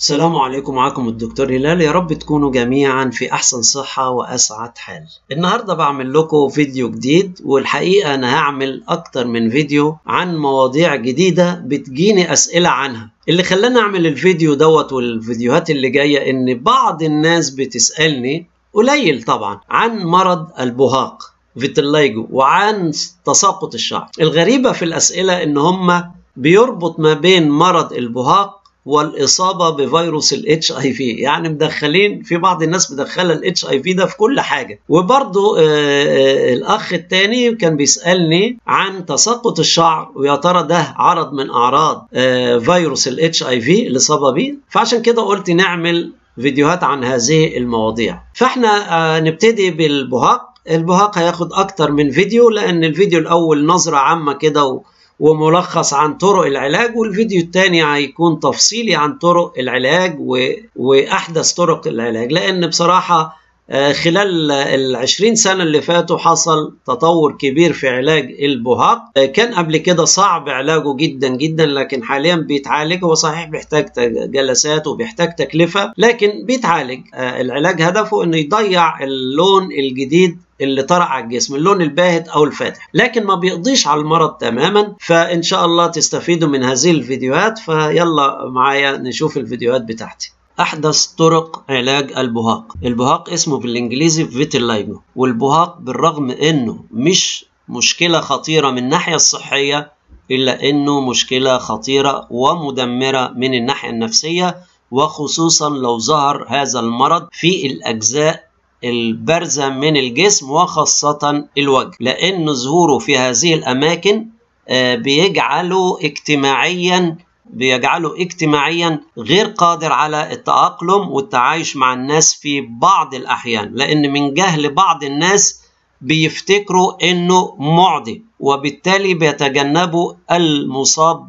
السلام عليكم معكم الدكتور هلال يا رب تكونوا جميعا في احسن صحة واسعد حال النهاردة بعمل لكم فيديو جديد والحقيقة انا هعمل اكتر من فيديو عن مواضيع جديدة بتجيني اسئلة عنها اللي خلاني اعمل الفيديو دوت والفيديوهات اللي جاية ان بعض الناس بتسألني قليل طبعا عن مرض البهاق فيتلايجو وعن تساقط الشعر الغريبة في الاسئلة ان هم بيربط ما بين مرض البهاق والاصابه بفيروس الاتش اي في يعني مدخلين في بعض الناس مدخله الاتش اي في ده في كل حاجه وبرضو آه آه الاخ الثاني كان بيسالني عن تساقط الشعر ويا ترى ده عرض من اعراض آه فيروس الاتش اي في الاصابه بيه فعشان كده قلت نعمل فيديوهات عن هذه المواضيع فاحنا نبتدي بالبهاق البهاق هياخد اكتر من فيديو لان الفيديو الاول نظره عامه كده و وملخص عن طرق العلاج والفيديو الثاني هيكون تفصيلي عن طرق العلاج و... واحدث طرق العلاج لان بصراحه خلال ال 20 سنة اللي فاتوا حصل تطور كبير في علاج البهاق كان قبل كده صعب علاجه جدا جدا لكن حاليا بيتعالج هو صحيح بيحتاج جلسات وبيحتاج تكلفة لكن بيتعالج العلاج هدفه انه يضيع اللون الجديد اللي طرأ على الجسم اللون الباهت او الفاتح لكن ما بيقضيش على المرض تماما فان شاء الله تستفيدوا من هذه الفيديوهات فيلا معايا نشوف الفيديوهات بتاعتي أحدث طرق علاج البهاق البهاق اسمه بالإنجليزي فيتيلايجو والبهاق بالرغم أنه مش مشكلة خطيرة من الناحية الصحية إلا أنه مشكلة خطيرة ومدمرة من الناحية النفسية وخصوصا لو ظهر هذا المرض في الأجزاء البارزة من الجسم وخاصة الوجه لأن ظهوره في هذه الأماكن بيجعله اجتماعيا بيجعله اجتماعيا غير قادر على التأقلم والتعايش مع الناس في بعض الأحيان لأن من جهل بعض الناس بيفتكروا إنه معدي وبالتالي بيتجنبوا المصاب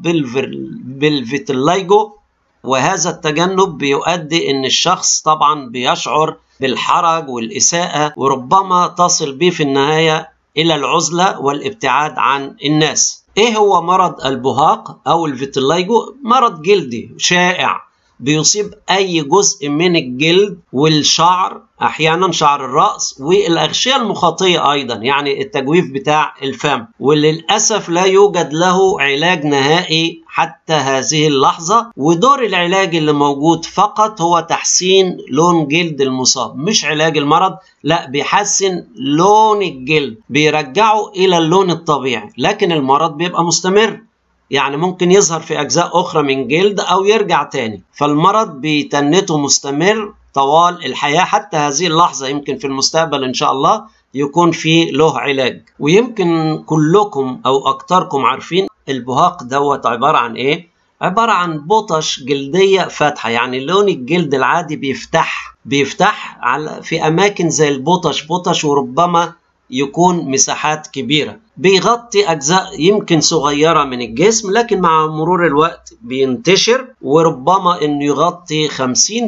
بالفيتلايجو وهذا التجنب بيؤدي إن الشخص طبعا بيشعر بالحرج والإساءة وربما تصل به في النهاية إلى العزلة والابتعاد عن الناس ايه هو مرض البهاق او الفيتلايجو مرض جلدي شائع بيصيب اي جزء من الجلد والشعر احيانا شعر الراس والاغشيه المخاطيه ايضا يعني التجويف بتاع الفم وللاسف لا يوجد له علاج نهائي حتى هذه اللحظه ودور العلاج اللي موجود فقط هو تحسين لون جلد المصاب مش علاج المرض لا بيحسن لون الجلد بيرجعه الى اللون الطبيعي لكن المرض بيبقى مستمر يعني ممكن يظهر في أجزاء أخرى من جلد أو يرجع تاني فالمرض بيتنته مستمر طوال الحياة حتى هذه اللحظة يمكن في المستقبل إن شاء الله يكون في له علاج ويمكن كلكم أو أكتركم عارفين البهاق دوت عبارة عن إيه؟ عبارة عن بطش جلدية فاتحة يعني لون الجلد العادي بيفتح بيفتح على في أماكن زي البطش بطش وربما يكون مساحات كبيرة بيغطي أجزاء يمكن صغيرة من الجسم لكن مع مرور الوقت بينتشر وربما أنه يغطي 50%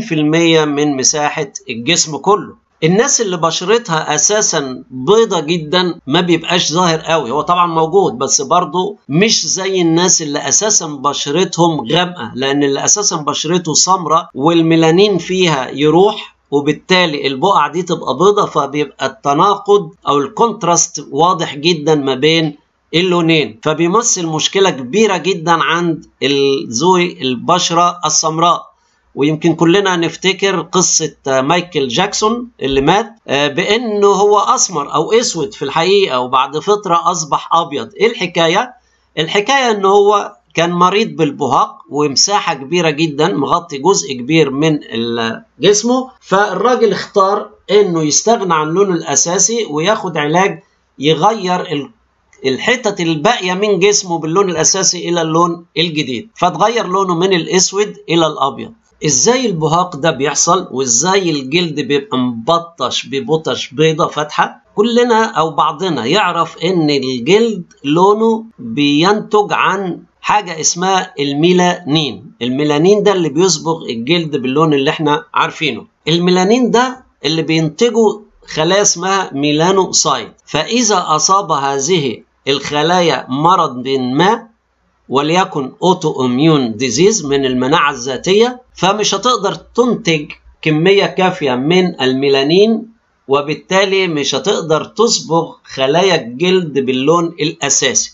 من مساحة الجسم كله الناس اللي بشرتها اساسا بيضة جدا ما بيبقاش ظاهر قوي هو طبعا موجود بس برضه مش زي الناس اللي اساسا بشرتهم غامقة لان اللي اساسا بشرته سمراء والميلانين فيها يروح وبالتالي البقع دي تبقى بيضة فبيبقى التناقض او الكونتراست واضح جدا ما بين اللونين فبيمثل مشكلة كبيرة جدا عند ذوي البشرة السمراء ويمكن كلنا نفتكر قصة مايكل جاكسون اللي مات بأنه هو أسمر أو أسود في الحقيقة وبعد فترة أصبح أبيض إيه الحكاية؟ الحكاية أنه هو كان مريض بالبهاق ومساحة كبيرة جدا مغطي جزء كبير من جسمه فالراجل اختار انه يستغنى عن لونه الاساسي وياخد علاج يغير الحتت الباقية من جسمه باللون الاساسي الى اللون الجديد فتغير لونه من الاسود الى الابيض ازاي البهاق ده بيحصل وازاي الجلد بيبقى مبطش ببطش بيضة فاتحة كلنا او بعضنا يعرف ان الجلد لونه بينتج عن حاجة اسمها الميلانين الميلانين ده اللي بيصبغ الجلد باللون اللي احنا عارفينه الميلانين ده اللي بينتجه خلايا اسمها ميلانوسايت فإذا أصاب هذه الخلايا مرض ما وليكن اوتو اميون ديزيز من المناعه الذاتيه فمش هتقدر تنتج كميه كافيه من الميلانين وبالتالي مش هتقدر تصبغ خلايا الجلد باللون الاساسي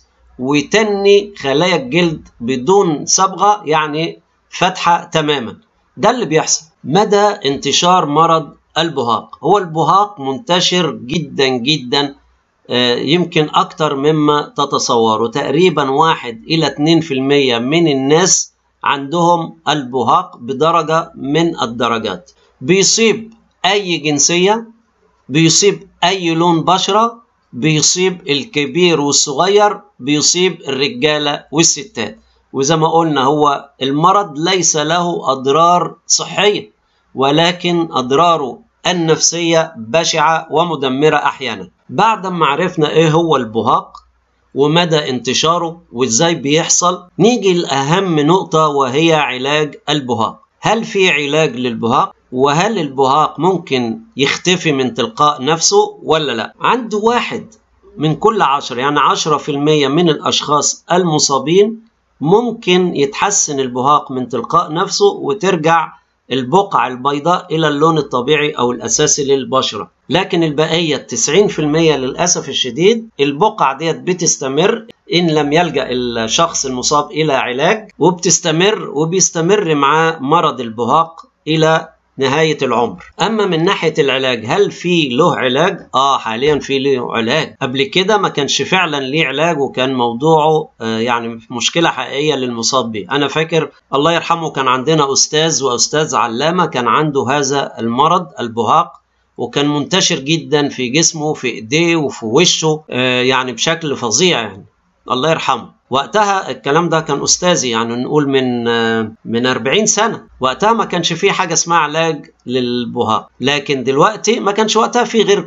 وتني خلايا الجلد بدون صبغه يعني فتحه تماما ده اللي بيحصل مدى انتشار مرض البهاق هو البهاق منتشر جدا جدا يمكن أكتر مما تتصوروا تقريبا واحد إلى 2% من الناس عندهم البهاق بدرجة من الدرجات بيصيب أي جنسية بيصيب أي لون بشرة بيصيب الكبير والصغير بيصيب الرجالة والستات وزي ما قلنا هو المرض ليس له أضرار صحية ولكن أضراره النفسية بشعة ومدمرة أحيانا بعد ما عرفنا إيه هو البهاق ومدى انتشاره وإزاي بيحصل نيجي لأهم نقطة وهي علاج البهاق هل في علاج للبهاق؟ وهل البهاق ممكن يختفي من تلقاء نفسه ولا لا؟ عنده واحد من كل عشر يعني عشرة في المية من الأشخاص المصابين ممكن يتحسن البهاق من تلقاء نفسه وترجع البقع البيضاء إلى اللون الطبيعي أو الأساسي للبشرة لكن البقية 90% للأسف الشديد البقع ديت بتستمر إن لم يلجأ الشخص المصاب إلى علاج وبتستمر وبيستمر مع مرض البهاق إلى نهاية العمر أما من ناحية العلاج هل في له علاج؟ آه حاليا في له علاج قبل كده ما كانش فعلا ليه علاج وكان موضوعه آه يعني مشكلة حقيقية للمصاب به أنا فاكر الله يرحمه كان عندنا أستاذ وأستاذ علامة كان عنده هذا المرض البهاق وكان منتشر جدا في جسمه في ايديه وفي وشه آه يعني بشكل فظيع يعني الله يرحمه وقتها الكلام ده كان استاذي يعني نقول من من 40 سنه وقتها ما كانش في حاجه اسمها علاج للبهاق لكن دلوقتي ما كانش وقتها في غير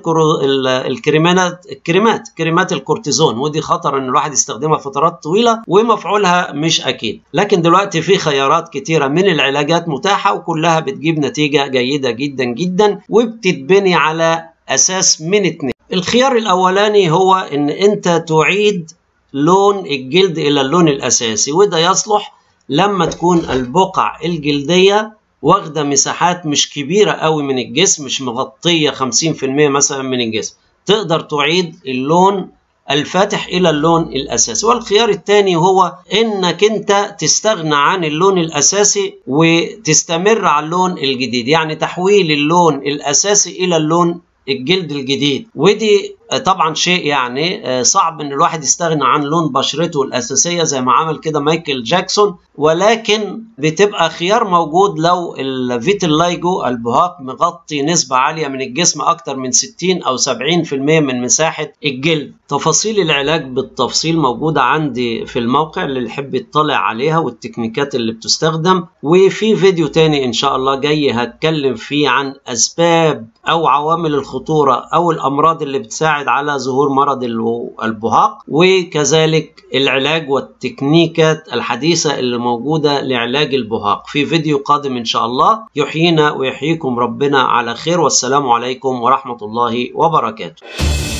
الكريمات الكريمات كريمات الكورتيزون ودي خطر ان الواحد يستخدمها فترات طويله ومفعولها مش اكيد لكن دلوقتي في خيارات كتيره من العلاجات متاحه وكلها بتجيب نتيجه جيده جدا جدا وبتتبني على اساس من اتنين الخيار الاولاني هو ان انت تعيد لون الجلد إلى اللون الأساسي وده يصلح لما تكون البقع الجلدية واخدة مساحات مش كبيرة قوي من الجسم مش مغطية 50% مثلا من الجسم تقدر تعيد اللون الفاتح إلى اللون الأساسي والخيار الثاني هو إنك أنت تستغنى عن اللون الأساسي وتستمر على اللون الجديد يعني تحويل اللون الأساسي إلى اللون الجلد الجديد ودي طبعا شيء يعني صعب ان الواحد يستغنى عن لون بشرته الاساسيه زي ما عمل كده مايكل جاكسون ولكن بتبقى خيار موجود لو الفيتيلايجو البهاق مغطي نسبه عاليه من الجسم اكتر من 60 او 70% من مساحه الجلد تفاصيل العلاج بالتفصيل موجوده عندي في الموقع اللي يحب يطلع عليها والتكنيكات اللي بتستخدم وفي فيديو تاني ان شاء الله جاي هتكلم فيه عن اسباب او عوامل الخطوره او الامراض اللي بتساعد يساعد على ظهور مرض البهاق وكذلك العلاج والتكنيكات الحديثة اللي موجودة لعلاج البهاق في فيديو قادم إن شاء الله يحيينا ويحييكم ربنا على خير والسلام عليكم ورحمة الله وبركاته